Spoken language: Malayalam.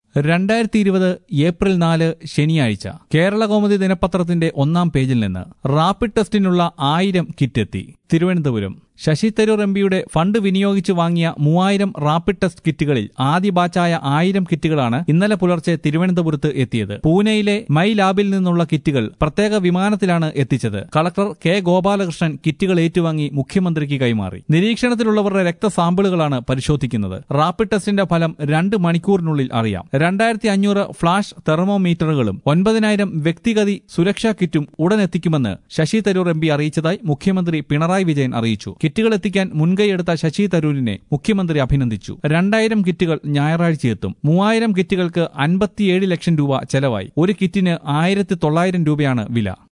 രണ്ടായിരത്തി ഇരുപത് ഏപ്രിൽ നാല് ശനിയാഴ്ച കേരള കൗമുദി ദിനപത്രത്തിന്റെ ഒന്നാം പേജിൽ നിന്ന് റാപ്പിഡ് ടെസ്റ്റിനുള്ള ആയിരം കിറ്റെത്തി തിരുവനന്തപുരം ശശി തരൂർ എം പിയുടെ ഫണ്ട് വിനിയോഗിച്ച് വാങ്ങിയ മൂവായിരം റാപ്പിഡ് ടെസ്റ്റ് കിറ്റുകളിൽ ആദ്യ ബാച്ചായ ആയിരം കിറ്റുകളാണ് ഇന്നലെ പുലർച്ചെ തിരുവനന്തപുരത്ത് എത്തിയത് പൂനെയിലെ മൈ ലാബിൽ നിന്നുള്ള കിറ്റുകൾ പ്രത്യേക വിമാനത്തിലാണ് എത്തിച്ചത് കളക്ടർ കെ ഗോപാലകൃഷ്ണൻ കിറ്റുകൾ ഏറ്റുവാങ്ങി മുഖ്യമന്ത്രിക്ക് കൈമാറി നിരീക്ഷണത്തിലുള്ളവരുടെ രക്തസാമ്പിളുകളാണ് പരിശോധിക്കുന്നത് റാപ്പിഡ് ടെസ്റ്റിന്റെ ഫലം രണ്ട് മണിക്കൂറിനുള്ളിൽ അറിയാം രണ്ടായിരത്തി അഞ്ഞൂറ് ഫ്ളാഷ് തെർമോമീറ്ററുകളും ഒൻപതിനായിരം വ്യക്തിഗതി സുരക്ഷാ കിറ്റും ഉടൻ എത്തിക്കുമെന്ന് ശശി തരൂർ എം പി അറിയിച്ചതായി മുഖ്യമന്ത്രി പിണറായി വിജയൻ അറിയിച്ചു കിറ്റുകൾ എത്തിക്കാൻ മുൻകൈയെടുത്ത ശശി തരൂരിനെ മുഖ്യമന്ത്രി അഭിനന്ദിച്ചു രണ്ടായിരം കിറ്റുകൾ ഞായറാഴ്ച എത്തും മൂവായിരം കിറ്റുകൾക്ക് അൻപത്തിയേഴ് ലക്ഷം രൂപ ചെലവായി ഒരു കിറ്റിന് ആയിരത്തി തൊള്ളായിരം രൂപയാണ് വില